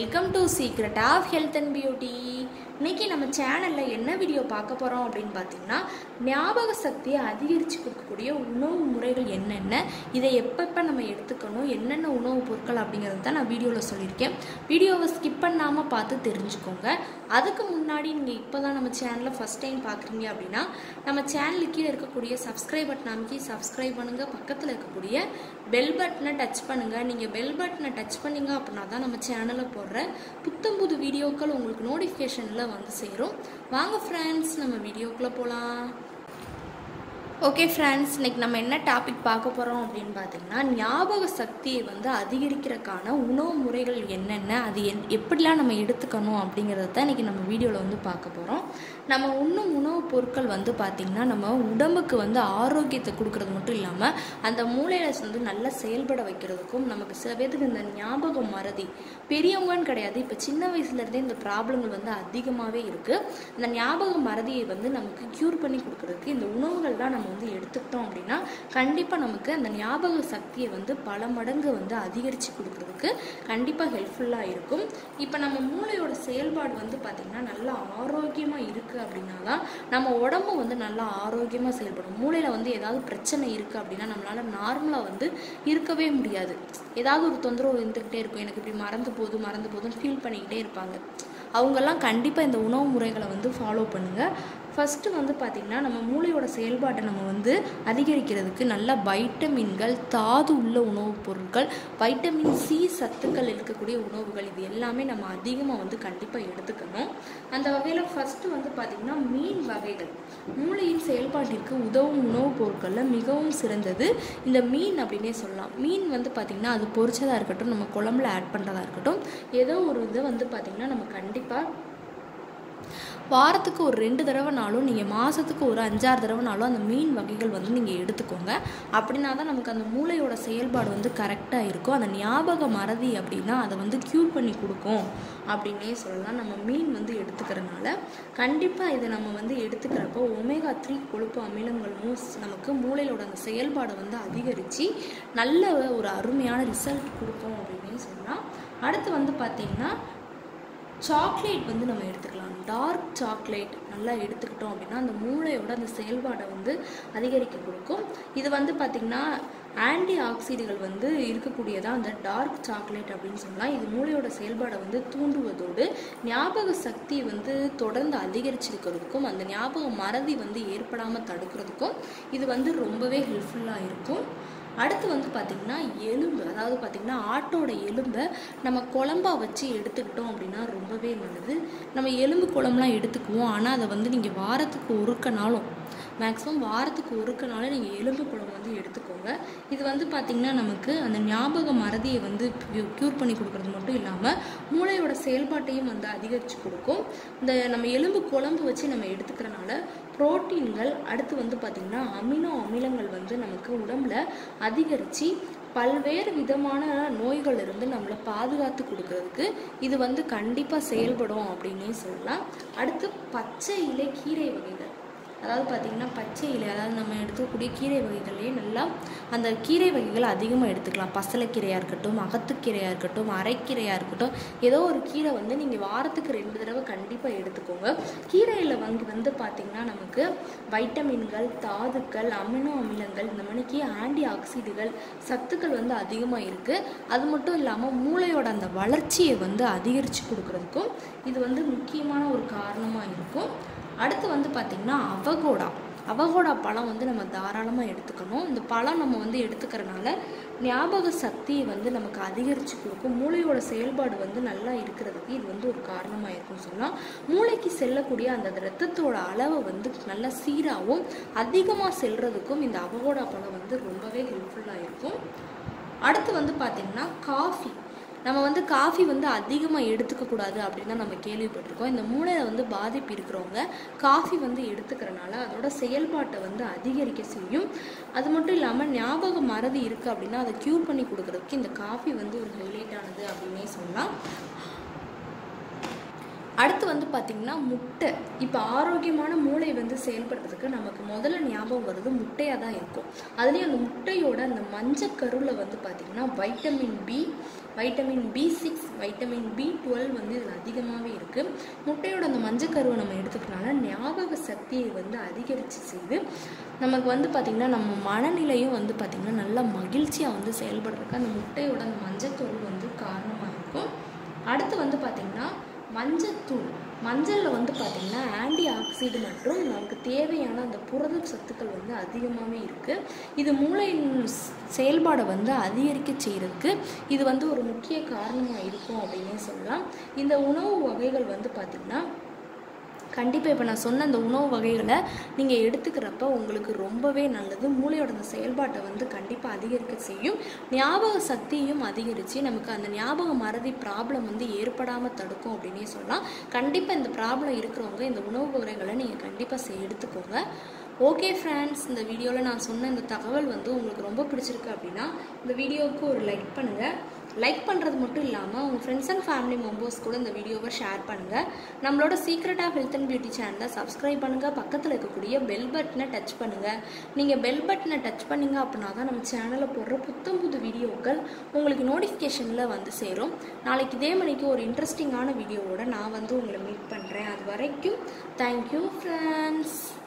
welcome to secret of health and beauty இன்னைக்கு நம்ம சேனலில் என்ன வீடியோ பார்க்க போகிறோம் அப்படின்னு பார்த்தீங்கன்னா ஞாபக சக்தியை அதிகரித்து கொடுக்கக்கூடிய உணவு முறைகள் என்னென்ன இதை எப்பப்போ நம்ம எடுத்துக்கணும் என்னென்ன உணவுப் பொருட்கள் அப்படிங்கிறது தான் நான் வீடியோவில் சொல்லியிருக்கேன் வீடியோவை ஸ்கிப் பண்ணாமல் பார்த்து தெரிஞ்சுக்கோங்க அதுக்கு முன்னாடி நீங்கள் இப்போ தான் நம்ம சேனலை ஃபஸ்ட் டைம் பார்க்குறீங்க அப்படின்னா நம்ம சேனலுக்கு கீழே இருக்கக்கூடிய சப்ஸ்கிரைப் பட்டன் அமைக்கி சப்ஸ்கிரைப் பண்ணுங்கள் பக்கத்தில் இருக்கக்கூடிய பெல் பட்டனை டச் பண்ணுங்கள் நீங்கள் பெல் பட்டனை டச் பண்ணீங்க அப்படின்னா தான் நம்ம சேனலில் போடுற புத்தம் புது வீடியோக்கள் உங்களுக்கு நோட்டிஃபிகேஷனில் வந்து சேரும் வாங்க ஃப்ரெண்ட்ஸ் நம்ம வீடியோக்குள்ளே போகலாம் ஓகே ஃப்ரெண்ட்ஸ் இன்னைக்கு நம்ம என்ன டாபிக் பார்க்க போகிறோம் அப்படின்னு பார்த்தீங்கன்னா ஞாபக சக்தியை வந்து அதிகரிக்கிறதுக்கான உணவு முறைகள் என்னென்ன அது என் எப்படிலாம் நம்ம எடுத்துக்கணும் அப்படிங்கிறத தான் இன்றைக்கி நம்ம வீடியோவில் வந்து பார்க்க போகிறோம் நம்ம உண்ணும் உணவுப் பொருட்கள் வந்து பார்த்திங்கன்னா நம்ம உடம்புக்கு வந்து ஆரோக்கியத்தை கொடுக்கறது மட்டும் இல்லாமல் அந்த மூளையில் வந்து நல்லா செயல்பட வைக்கிறதுக்கும் நமக்கு சில பேருக்கு இந்த ஞாபகம் மறதி பெரியவங்கன்னு கிடையாது இப்போ சின்ன வயசுலேருந்தே இந்த ப்ராப்ளங்கள் வந்து அதிகமாகவே இருக்குது இந்த ஞாபக மறதியை வந்து நமக்கு க்யூர் பண்ணி கொடுக்கறதுக்கு இந்த உணவுகள்லாம் நம்ம வந்து எடுத்துக்கிட்டோம் அப்படின்னா கண்டிப்பாக நமக்கு அந்த ஞாபக சக்தியை வந்து பல மடங்கு வந்து அதிகரித்து கொடுக்கறதுக்கு கண்டிப்பாக ஹெல்ப்ஃபுல்லாக இருக்கும் இப்போ நம்ம மூளையோட செயல்பாடு வந்து பார்த்திங்கன்னா நல்லா ஆரோக்கியமாக இருக்குது அப்படின்னா தான் நம்ம உடம்பு வந்து நல்லா ஆரோக்கியமாக செயல்படும் மூளையில் வந்து ஏதாவது பிரச்சனை இருக்குது அப்படின்னா நம்மளால் நார்மலாக வந்து இருக்கவே முடியாது ஏதாவது ஒரு தொந்தரவு இருந்துக்கிட்டே இருக்கும் எனக்கு இப்படி மறந்து போகுது மறந்து போகுதுன்னு ஃபீல் பண்ணிக்கிட்டே இருப்பாங்க அவங்கெல்லாம் கண்டிப்பாக இந்த உணவு முறைகளை வந்து ஃபாலோ பண்ணுங்கள் ஃபஸ்ட்டு வந்து பார்த்திங்கன்னா நம்ம மூளையோட செயல்பாட்டை நம்ம வந்து அதிகரிக்கிறதுக்கு நல்ல வைட்டமின்கள் தாது உள்ள உணவுப் பொருட்கள் வைட்டமின் சி சத்துக்கள் இருக்கக்கூடிய உணவுகள் இது எல்லாமே நம்ம அதிகமாக வந்து கண்டிப்பாக எடுத்துக்கணும் அந்த வகையில் ஃபஸ்ட்டு வந்து பார்த்திங்கன்னா மீன் வகைகள் மூளையின் செயல்பாட்டிற்கு உதவும் உணவுப் பொருட்களில் மிகவும் சிறந்தது இந்த மீன் அப்படின்னே சொல்லலாம் மீன் வந்து பார்த்திங்கன்னா அது பொரிச்சதாக இருக்கட்டும் நம்ம குழம்புல ஆட் பண்ணுறதா இருக்கட்டும் ஏதோ ஒரு இதை வந்து பார்த்திங்கன்னா நம்ம கண்டிப்பாக வாரத்துக்கு ஒரு ரெண்டு தடவைனாலும் நீங்கள் மாதத்துக்கு ஒரு அஞ்சாறு தடவைனாலும் அந்த மீன் வகைகள் வந்து நீங்கள் எடுத்துக்கோங்க அப்படின்னா தான் நமக்கு அந்த மூளையோட செயல்பாடு வந்து கரெக்டாக இருக்கும் அந்த ஞாபக மறதி அப்படின்னா அதை வந்து க்யூர் பண்ணி கொடுக்கும் அப்படின்னே சொல்லலாம் நம்ம மீன் வந்து எடுத்துக்கிறனால கண்டிப்பாக இதை நம்ம வந்து எடுத்துக்கிறப்போ ஒமேகா த்ரீ கொழுப்பு அமிலங்களும் நமக்கு மூளையோட அந்த செயல்பாடை வந்து அதிகரித்து நல்ல ஒரு அருமையான ரிசல்ட் கொடுக்கும் அப்படின்னே சொல்லலாம் அடுத்து வந்து பார்த்திங்கன்னா சாக்லேட் வந்து நம்ம எடுத்துக்கலாம் டார்க் சாக்லேட் நல்லா எடுத்துக்கிட்டோம் அப்படின்னா அந்த மூளையோட அந்த செயல்பாடை வந்து அதிகரிக்க கொடுக்கும் இது வந்து பார்த்திங்கன்னா ஆன்டி ஆக்சிடுகள் வந்து இருக்கக்கூடியதாக அந்த டார்க் சாக்லேட் அப்படின்னு சொல்லலாம் இது மூளையோட செயல்பாடை வந்து தூண்டுவதோடு ஞாபக சக்தி வந்து தொடர்ந்து அதிகரிச்சிருக்கிறதுக்கும் அந்த ஞாபக மறதி வந்து ஏற்படாமல் தடுக்கிறதுக்கும் இது வந்து ரொம்பவே ஹெல்ப்ஃபுல்லாக இருக்கும் அடுத்து வந்து பார்த்திங்கன்னா எலும்பு அதாவது பார்த்திங்கன்னா ஆட்டோட எலும்பை நம்ம குழம்பா வச்சு எடுத்துக்கிட்டோம் அப்படின்னா ரொம்பவே நல்லது நம்ம எலும்பு குழம்புலாம் எடுத்துக்குவோம் ஆனால் அதை வந்து நீங்கள் வாரத்துக்கு ஒருக்கனாலும் மேக்ஸிமம் வாரத்துக்கு ஒருக்கனாலும் நீங்கள் எலும்பு குழம்பு வந்து எடுத்துக்கோங்க இது வந்து பார்த்திங்கன்னா நமக்கு அந்த ஞாபக மறதியை வந்து க்யூர் பண்ணி கொடுக்குறது மட்டும் இல்லாமல் மூளையோட செயல்பாட்டையும் வந்து அதிகரித்து கொடுக்கும் இந்த நம்ம எலும்பு குழம்பு வச்சு நம்ம எடுத்துக்கிறனால புரோட்டீன்கள் அடுத்து வந்து பார்த்திங்கன்னா அமினோ அமிலங்கள் வந்து நமக்கு உடம்புல அதிகரித்து பல்வேறு விதமான நோய்கள் இருந்து நம்மளை பாதுகாத்து கொடுக்கறதுக்கு இது வந்து கண்டிப்பாக செயல்படும் அப்படின்னே சொல்லலாம் அடுத்து பச்சை இலை கீரை வகைகள் அதாவது பார்த்திங்கன்னா பச்சை இலை அதாவது நம்ம எடுத்துக்கக்கூடிய கீரை வகைகள்லேயே நல்லா அந்த கீரை வகைகள் அதிகமாக எடுத்துக்கலாம் பசலைக்கீரையாக இருக்கட்டும் அகத்துக்கீரையாக இருக்கட்டும் அரைக்கீரையாக இருக்கட்டும் ஏதோ ஒரு கீரை வந்து நீங்கள் வாரத்துக்கு ரெண்டு தடவை கண்டிப்பாக எடுத்துக்கோங்க கீரையில் வந்து வந்து பார்த்திங்கன்னா நமக்கு வைட்டமின்கள் தாதுக்கள் அமினோ அமிலங்கள் இந்த மணிக்கு ஆன்டி ஆக்சிடுகள் சத்துக்கள் வந்து அதிகமாக இருக்குது அது மட்டும் இல்லாமல் மூளையோட அந்த வளர்ச்சியை வந்து அதிகரித்து கொடுக்குறதுக்கும் இது வந்து முக்கியமான ஒரு காரணமாக இருக்கும் அடுத்து வந்து பார்த்திங்கன்னா அவகோடா அவகோடா பழம் வந்து நம்ம தாராளமாக எடுத்துக்கணும் இந்த பழம் நம்ம வந்து எடுத்துக்கிறனால ஞாபக சக்தியை வந்து நமக்கு அதிகரித்து கொடுக்கும் மூளையோட செயல்பாடு வந்து நல்லா இருக்கிறதுக்கு இது வந்து ஒரு காரணமாக இருக்கும்னு சொல்லலாம் மூளைக்கு செல்லக்கூடிய அந்த ரத்தத்தோட அளவை வந்து நல்லா சீராகவும் அதிகமாக செல்றதுக்கும் இந்த அவகோடா பழம் வந்து ரொம்பவே ஹெல்ப்ஃபுல்லாக இருக்கும் அடுத்து வந்து பார்த்திங்கன்னா காஃபி நம்ம வந்து காஃபி வந்து அதிகமாக எடுத்துக்கக்கூடாது அப்படின்னு தான் நம்ம கேள்விப்பட்டிருக்கோம் இந்த மூளையில் வந்து பாதிப்பு இருக்கிறவங்க காஃபி வந்து எடுத்துக்கிறனால அதோட செயல்பாட்டை வந்து அதிகரிக்க செய்யும் அது மட்டும் இல்லாமல் ஞாபக மறதி இருக்குது அப்படின்னா அதை க்யூர் பண்ணி கொடுக்குறதுக்கு இந்த காஃபி வந்து ஒரு ஹைலைட் ஆனது அப்படின்னே சொல்லலாம் அடுத்து வந்து பார்த்திங்கன்னா முட்டை இப்போ ஆரோக்கியமான மூளை வந்து செயல்படுறதுக்கு நமக்கு முதல்ல ஞாபகம் வருது முட்டையாக தான் இருக்கும் அதுலேயும் அந்த முட்டையோட அந்த மஞ்சக்கருவில் வந்து பார்த்திங்கன்னா vitamin B vitamin B six vitamin B twelve வந்து இதில் அதிகமாகவே இருக்குது முட்டையோட அந்த மஞ்சக்கருவை நம்ம எடுத்துக்கிறனால ஞாபக சக்தியை வந்து அதிகரித்து செய்து நமக்கு வந்து பார்த்திங்கன்னா நம்ம மனநிலையும் வந்து பார்த்திங்கன்னா நல்லா மகிழ்ச்சியாக வந்து செயல்படுறதுக்கு அந்த முட்டையோட அந்த மஞ்சக்கரு வந்து காரணமாக இருக்கும் அடுத்து வந்து பார்த்திங்கன்னா மஞ்சத்தூள் மஞ்சளில் வந்து பார்த்திங்கன்னா ஆன்டி ஆக்சிடு மற்றும் நமக்கு தேவையான அந்த புரத சத்துக்கள் வந்து அதிகமாகவே இருக்குது இது மூளையின் ஸ்- செயல்பாடை வந்து அதிகரிக்க செய்கிறதுக்கு இது வந்து ஒரு முக்கிய காரணமாக இருக்கும் அப்படின்னே சொல்லலாம் இந்த உணவு வகைகள் வந்து பார்த்திங்கன்னா கண்டிப்பாக இப்போ நான் சொன்ன அந்த உணவு வகைகளை நீங்கள் எடுத்துக்கிறப்ப உங்களுக்கு ரொம்பவே நல்லது மூளையோட அந்த செயல்பாட்டை வந்து கண்டிப்பாக அதிகரிக்க செய்யும் ஞாபக சக்தியும் அதிகரித்து நமக்கு அந்த ஞாபக மறதி ப்ராப்ளம் வந்து ஏற்படாமல் தடுக்கும் அப்படின்னே சொல்லலாம் கண்டிப்பாக இந்த ப்ராப்ளம் இருக்கிறவங்க இந்த உணவு வகைகளை நீங்கள் கண்டிப்பாக செய் எடுத்துக்கோங்க ஓகே ஃப்ரெண்ட்ஸ் இந்த வீடியோவில் நான் சொன்ன இந்த தகவல் வந்து உங்களுக்கு ரொம்ப பிடிச்சிருக்கு அப்படின்னா இந்த வீடியோவுக்கு ஒரு லைக் பண்ணுங்கள் லைக் பண்ணுறது மட்டும் இல்லாமல் உங்கள் ஃப்ரெண்ட்ஸ் அண்ட் ஃபேமிலி மெம்பர்ஸ் கூட இந்த வீடியோவை ஷேர் பண்ணுங்கள் நம்மளோட secret of health and beauty சேனலை சப்ஸ்கிரைப் பண்ணுங்கள் பக்கத்தில் இருக்கக்கூடிய பெல் பட்டனை டச் பண்ணுங்கள் நீங்கள் பெல் பட்டனை டச் பண்ணீங்க அப்படின்னா தான் நம்ம சேனலில் போடுற புத்தம் புது வீடியோக்கள் உங்களுக்கு நோட்டிஃபிகேஷனில் வந்து சேரும் நாளைக்கு இதே மணிக்கு ஒரு இன்ட்ரெஸ்டிங்கான வீடியோவோட நான் வந்து உங்களை மீட் பண்ணுறேன் அது வரைக்கும் தேங்க்யூ ஃப்ரெண்ட்ஸ்